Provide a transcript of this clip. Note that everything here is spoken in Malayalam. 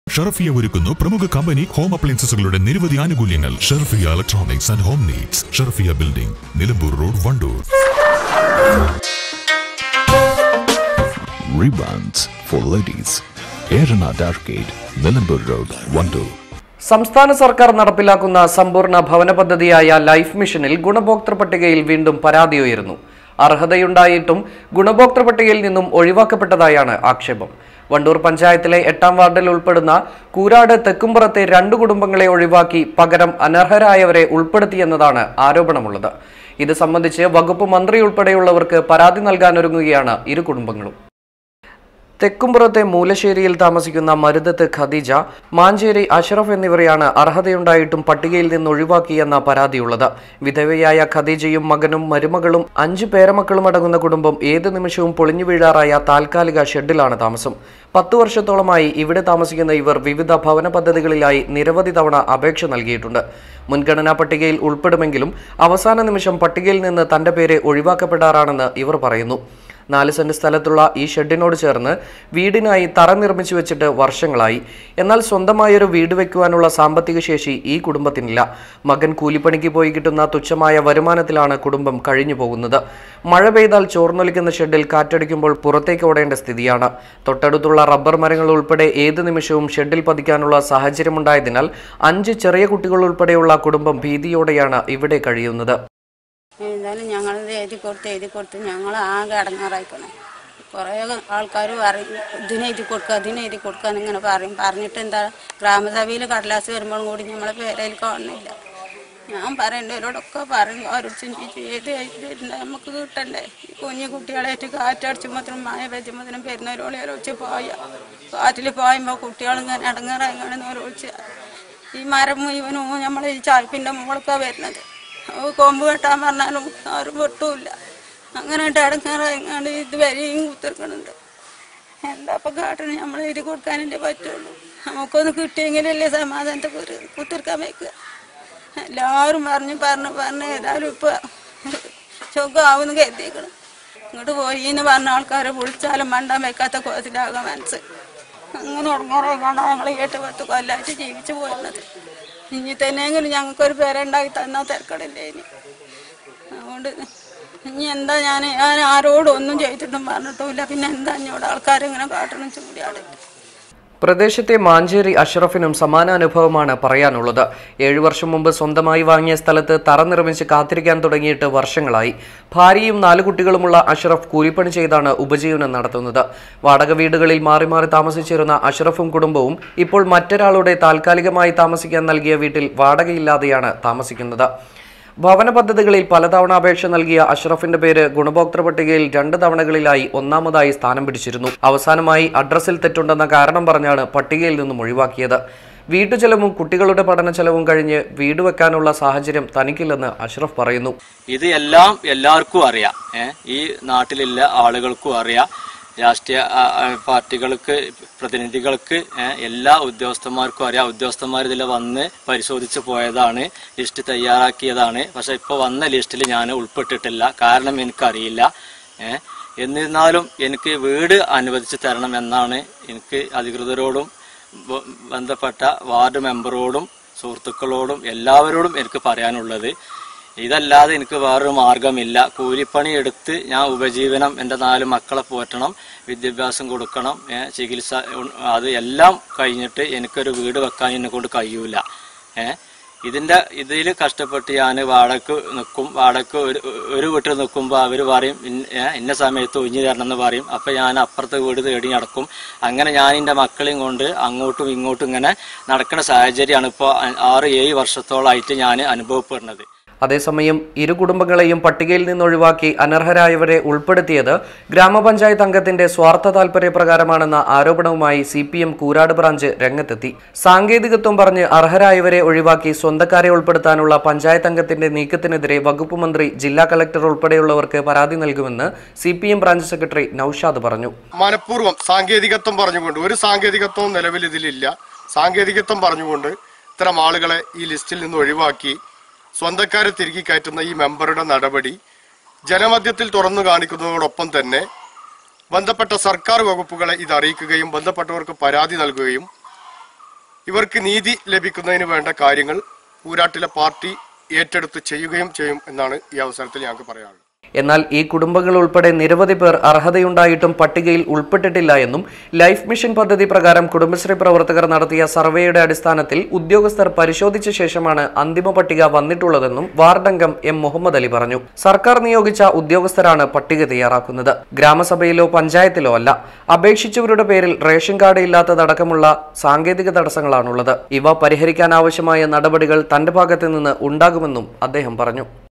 ഷർഫിയ ഒരുക്കുന്നു പ്രമുഖ കമ്പനി ഹോം അപ്ലയൻസസുകളുടെ നിരവധി ആനുകൂല്യങ്ങൾ Sharfiya electronics and home needs Sharfiya building Nilambur road Vandoor Ribbons for ladies. Aeronaut Arcade, Nilambur Road, Vandoor. സംസ്ഥാന സർക്കാർ നടപ്പിലാക്കുന്ന സമ്പൂർണ്ണ ഭവന പദ്ധതിയായ ലൈഫ് മിഷനിൽ ഗുണഭോക്തൃ പട്ടികയിൽ വീണ്ടും പരാതി ഉയരുന്നു അർഹതയുണ്ടായിട്ടും ഗുണഭോക്തൃ പട്ടികയിൽ നിന്നും ഒഴിവാക്കപ്പെട്ടതായാണ് ആക്ഷേപം വണ്ടൂർ പഞ്ചായത്തിലെ എട്ടാം വാർഡിൽ ഉൾപ്പെടുന്ന കൂരാട് തെക്കുംപുറത്തെ രണ്ടു കുടുംബങ്ങളെ ഒഴിവാക്കി പകരം അനർഹരായവരെ ഉൾപ്പെടുത്തിയെന്നതാണ് ആരോപണമുള്ളത് ഇത് സംബന്ധിച്ച് വകുപ്പ് മന്ത്രി ഉൾപ്പെടെയുള്ളവർക്ക് പരാതി നൽകാനൊരുങ്ങുകയാണ് ഇരു കുടുംബങ്ങളും തെക്കുംപുറത്തെ മൂലശ്ശേരിയിൽ താമസിക്കുന്ന മരുതത്ത് ഖദീജ മാഞ്ചേരി അഷ്റഫ് എന്നിവരെയാണ് അർഹതയുണ്ടായിട്ടും പട്ടികയിൽ നിന്ന് ഒഴിവാക്കിയെന്ന പരാതിയുള്ളത് വിധവയായ ഖദീജയും മകനും മരുമകളും അഞ്ചു പേരമക്കളും അടങ്ങുന്ന കുടുംബം ഏത് നിമിഷവും പൊളിഞ്ഞു വീഴാറായ താൽക്കാലിക ഷെഡിലാണ് താമസം പത്തു വർഷത്തോളമായി ഇവിടെ താമസിക്കുന്ന ഇവർ വിവിധ ഭവന പദ്ധതികളിലായി നിരവധി തവണ അപേക്ഷ നൽകിയിട്ടുണ്ട് മുൻഗണനാ പട്ടികയിൽ ഉൾപ്പെടുമെങ്കിലും അവസാന നിമിഷം പട്ടികയിൽ നിന്ന് തന്റെ പേര് ഒഴിവാക്കപ്പെടാറാണെന്ന് ഇവർ പറയുന്നു നാല് സെന്റ് സ്ഥലത്തുള്ള ഈ ഷെഡിനോട് ചേർന്ന് വീടിനായി തറ നിർമ്മിച്ചു വെച്ചിട്ട് വർഷങ്ങളായി എന്നാൽ സ്വന്തമായൊരു വീട് വെക്കുവാനുള്ള സാമ്പത്തിക ശേഷി ഈ കുടുംബത്തിനില്ല മകൻ കൂലിപ്പണിക്ക് പോയി കിട്ടുന്ന തുച്ഛമായ വരുമാനത്തിലാണ് കുടുംബം കഴിഞ്ഞു പോകുന്നത് മഴ പെയ്താൽ ചോർന്നൊലിക്കുന്ന ഷെഡിൽ കാറ്റടിക്കുമ്പോൾ പുറത്തേക്ക് ഓടേണ്ട സ്ഥിതിയാണ് തൊട്ടടുത്തുള്ള റബ്ബർ മരങ്ങൾ ഉൾപ്പെടെ ഏത് നിമിഷവും ഷെഡിൽ പതിക്കാനുള്ള സാഹചര്യമുണ്ടായതിനാൽ അഞ്ച് ചെറിയ കുട്ടികൾ ഉൾപ്പെടെയുള്ള കുടുംബം ഭീതിയോടെയാണ് ഇവിടെ കഴിയുന്നത് എന്തായാലും ഞങ്ങളിത് എഴുതി കൊടുത്ത് എഴുതി കൊടുത്ത് ഞങ്ങൾ ആകെ അടങ്ങാറായിക്കണേ കുറേ ആൾക്കാർ പറയും ഇതിനെ എഴുതി കൊടുക്കുക ഇതിനെ എഴുതി കൊടുക്കുക എന്നിങ്ങനെ പറയും പറഞ്ഞിട്ട് എന്താ ഗ്രാമസഭയിൽ കടലാസ് വരുമ്പോഴും കൂടി നമ്മളെ പേരയിൽ കാണുന്നില്ല ഞാൻ പറയേണ്ടവരോടൊക്കെ പറയും അവരോട് ചിന്തിച്ചു ഏത് എഴുതി നമുക്ക് കിട്ടണ്ടേ ഈ കുഞ്ഞു കുട്ടികളായിട്ട് കാറ്റടിച്ചുമ്പോഴത്തേനും മഴ പെയ്യുമ്പോഴത്തേനും പെരുന്നവരോളെ ഒളിച്ച് പോയ കാറ്റിൽ പോയുമ്പോൾ കുട്ടികളിങ്ങനെ അടങ്ങാറായി കാണുന്ന ഒളിച്ച് ഈ മരം മുഴുവനും നമ്മൾ ഈ ചായ്പിൻ്റെ മുകളൊക്കെ വരുന്നത് അത് കൊമ്പ് വെട്ടാൻ പറഞ്ഞാലും ആരും വെട്ടൂല അങ്ങനെ ഇടങ്ങാറായിങ്ങാണ്ട് ഇതുവരെയും കുത്തിർക്കണുണ്ട് എന്താ ഇപ്പം കാട്ടണം നമ്മൾ എഴുതി കൊടുക്കാനല്ലേ പറ്റുള്ളൂ നമുക്കൊന്ന് കിട്ടിയെങ്കിലല്ലേ സമാധാനത്തെ കുറി- കുത്തിർക്കാൻ വയ്ക്കുക എല്ലാവരും പറഞ്ഞു പറഞ്ഞു പറഞ്ഞ് ഏതായാലും ഇപ്പം സുഖമാവുമെന്ന് കരുതിയേക്കണം ഇങ്ങോട്ട് പോയി എന്ന് പറഞ്ഞ ആൾക്കാരെ വിളിച്ചാലും മണ്ടാൻ വെക്കാത്ത കോലത്തിലാകാൻ മനസ്സ് അങ്ങനെ ഉറങ്ങാറായിക്കാണ്ടാണ് ഞങ്ങൾ എട്ട് പത്ത് കൊല്ലമായിട്ട് ജീവിച്ചു പോരുന്നത് ഇനി തന്നെയെങ്കിലും ഞങ്ങൾക്കൊരു പേരുണ്ടാക്കി തന്നാൽ തിരക്കടില്ലേ ഇനി അതുകൊണ്ട് ഇനി എന്താ ഞാൻ ഞാൻ ആരോടും ഒന്നും ചെയ്തിട്ടും പറഞ്ഞിട്ടുമില്ല പിന്നെ എന്താ എന്നോട് ആൾക്കാരിങ്ങനെ കാട്ടണം ചൂടിയാടിട്ട് പ്രദേശത്തെ മാഞ്ചേരി അഷ്റഫിനും സമാന അനുഭവമാണ് പറയാനുള്ളത് ഏഴു വർഷം മുമ്പ് സ്വന്തമായി വാങ്ങിയ സ്ഥലത്ത് തറ നിർമ്മിച്ച് കാത്തിരിക്കാൻ തുടങ്ങിയിട്ട് വർഷങ്ങളായി ഭാര്യയും നാല് കുട്ടികളുമുള്ള അഷ്റഫ് കൂലിപ്പണി ചെയ്താണ് ഉപജീവനം നടത്തുന്നത് വാടക വീടുകളിൽ മാറി മാറി താമസിച്ചിരുന്ന അഷ്റഫും കുടുംബവും ഇപ്പോൾ മറ്റൊരാളുടെ താൽക്കാലികമായി താമസിക്കാൻ നൽകിയ വീട്ടിൽ വാടകയില്ലാതെയാണ് താമസിക്കുന്നത് ഭവന പദ്ധതികളിൽ പലതവണ അപേക്ഷ നൽകിയ അഷ്റഫിന്റെ പേര് ഗുണഭോക്തൃ പട്ടികയിൽ രണ്ട് തവണകളിലായി ഒന്നാമതായി സ്ഥാനം പിടിച്ചിരുന്നു അവസാനമായി അഡ്രസ്സിൽ തെറ്റുണ്ടെന്ന കാരണം പറഞ്ഞാണ് പട്ടികയിൽ നിന്നും ഒഴിവാക്കിയത് വീട്ടുചെലവും കുട്ടികളുടെ പഠന ചെലവും കഴിഞ്ഞ് വീട് വെക്കാനുള്ള സാഹചര്യം തനിക്കില്ലെന്ന് അഷ്റഫ് പറയുന്നു ഇത് എല്ലാം എല്ലാവർക്കും അറിയാം ഏ? ഈ നാട്ടിലുള്ള ആളുകൾക്കും അറിയാം രാഷ്ട്രീയ ആ, ആ, പാർട്ടികൾക്ക് പ്രതിനിധികൾക്ക് ഏ, എല്ലാ ഉദ്യോഗസ്ഥന്മാർക്കും അറിയാം ഉദ്യോഗസ്ഥന്മാർ ഇതിൽ വന്ന് പരിശോധിച്ച് പോയതാണ് ലിസ്റ്റ് തയ്യാറാക്കിയതാണ് പക്ഷെ ഇപ്പോൾ വന്ന ലിസ്റ്റിൽ ഞാൻ ഉൾപ്പെട്ടിട്ടില്ല കാരണം എനിക്കറിയില്ല ഏ? എന്നിരുന്നാലും എനിക്ക് വീട് അനുവദിച്ച് തരണം എന്നാണ് എനിക്ക് അധികൃതരോടും ബ- ബന്ധപ്പെട്ട വാർഡ് മെമ്പറോടും സുഹൃത്തുക്കളോടും എല്ലാവരോടും എനിക്ക് പറയാനുള്ളത് ഇതല്ലാതെ എനിക്ക് വേറൊരു മാർഗമില്ല കൂലിപ്പണി എടുത്ത് ഞാൻ ഉപജീവനം എൻ്റെ നാല് മക്കളെ പോറ്റണം വിദ്യാഭ്യാസം കൊടുക്കണം ഏ, ചികിത്സ ഉൺ- അത് എല്ലാം കഴിഞ്ഞിട്ട് എനിക്കൊരു വീട് വെക്കാൻ എന്നെ കൊണ്ട് കഴിയൂല ഏഹ് ഇതിന്റെ ഇതിൽ കഷ്ടപ്പെട്ട് ഞാൻ വാടകക്ക് നിൽക്കും വാടകക്ക് ഒരു ഒരു വീട്ടിൽ നിൽക്കുമ്പോൾ അവർ പറയും ഇന്ന ഏ, ഇന്ന സമയത്ത് ഒഴിഞ്ഞു തരണം എന്ന് പറയും അപ്പം ഞാൻ അപ്പുറത്തെ വീട് തേടി നടക്കും അങ്ങനെ ഞാൻ എൻ്റെ മക്കളെയും കൊണ്ട് അങ്ങോട്ടും ഇങ്ങോട്ടും ഇങ്ങനെ നടക്കുന്ന സാഹചര്യമാണ് ഇപ്പോൾ ആറ് ഏഴ് വർഷത്തോളമായിട്ട് ഞാൻ അനുഭവപ്പെടുന്നത് അതേസമയം ഇരു കുടുംബങ്ങളെയും പട്ടികയിൽ നിന്ന് ഒഴിവാക്കി അനർഹരായവരെ ഉൾപ്പെടുത്തിയത് ഗ്രാമപഞ്ചായത്ത് അംഗത്തിന്റെ സ്വാർത്ഥ താൽപര്യപ്രകാരമാണെന്ന ആരോപണവുമായി C P M Koorad branch രംഗത്തെത്തി സാങ്കേതികത്വം പറഞ്ഞ് അർഹരായവരെ ഒഴിവാക്കി സ്വന്തക്കാരെ ഉൾപ്പെടുത്താനുള്ള പഞ്ചായത്ത് അംഗത്തിന്റെ നീക്കത്തിനെതിരെ വകുപ്പ് മന്ത്രി ജില്ലാ കളക്ടർ ഉൾപ്പെടെയുള്ളവർക്ക് പരാതി നൽകുമെന്ന് C P M branch secretary Noushad പറഞ്ഞു മനഃപൂർവ്വം സാങ്കേതികത്വം പറഞ്ഞുകൊണ്ട് ഒരു സാങ്കേതികത്വവും നിലവിൽ ഇതിലില്ല സാങ്കേതികത്വം പറഞ്ഞുകൊണ്ട് ഇത്തരം ആളുകളെ ഈ ലിസ്റ്റിൽ നിന്ന് ഒഴിവാക്കി സ്വന്തക്കാരെ തിരികെ കയറ്റുന്ന ഈ മെമ്പറുടെ നടപടി ജനമധ്യത്തിൽ തുറന്നു കാണിക്കുന്നതോടൊപ്പം തന്നെ ബന്ധപ്പെട്ട സർക്കാർ വകുപ്പുകളെ ഇത് അറിയിക്കുകയും ബന്ധപ്പെട്ടവർക്ക് പരാതി നൽകുകയും ഇവർക്ക് നീതി ലഭിക്കുന്നതിന് വേണ്ട കാര്യങ്ങൾ പൂരാട്ടിലെ പാർട്ടി ഏറ്റെടുത്ത് ചെയ്യുകയും ചെയ്യും എന്നാണ് ഈ അവസരത്തിൽ ഞങ്ങൾക്ക് പറയാനുള്ളത് എന്നാൽ ഈ കുടുംബങ്ങൾ ഉൾപ്പെടെ നിരവധി പേർ അർഹതയുണ്ടായിട്ടും പട്ടികയിൽ ഉൾപ്പെട്ടിട്ടില്ല എന്നും ലൈഫ് മിഷൻ പദ്ധതി പ്രകാരം കുടുംബശ്രീ പ്രവർത്തകർ നടത്തിയ സർവേയുടെ അടിസ്ഥാനത്തിൽ ഉദ്യോഗസ്ഥർ പരിശോധിച്ച ശേഷമാണ് അന്തിമ പട്ടിക വന്നിട്ടുള്ളതെന്നും വാർഡംഗം എം മുഹമ്മദ് അലി പറഞ്ഞു സർക്കാർ നിയോഗിച്ച ഉദ്യോഗസ്ഥരാണ് പട്ടിക തയ്യാറാക്കുന്നത് ഗ്രാമസഭയിലോ പഞ്ചായത്തിലോ അല്ല അപേക്ഷിച്ചവരുടെ പേരിൽ റേഷൻ കാർഡ് ഇല്ലാത്തതടക്കമുള്ള സാങ്കേതിക തടസ്സങ്ങളാണുള്ളത് ഇവ പരിഹരിക്കാനാവശ്യമായ നടപടികൾ തന്റെ ഭാഗത്ത് നിന്ന് ഉണ്ടാകുമെന്നും അദ്ദേഹം പറഞ്ഞു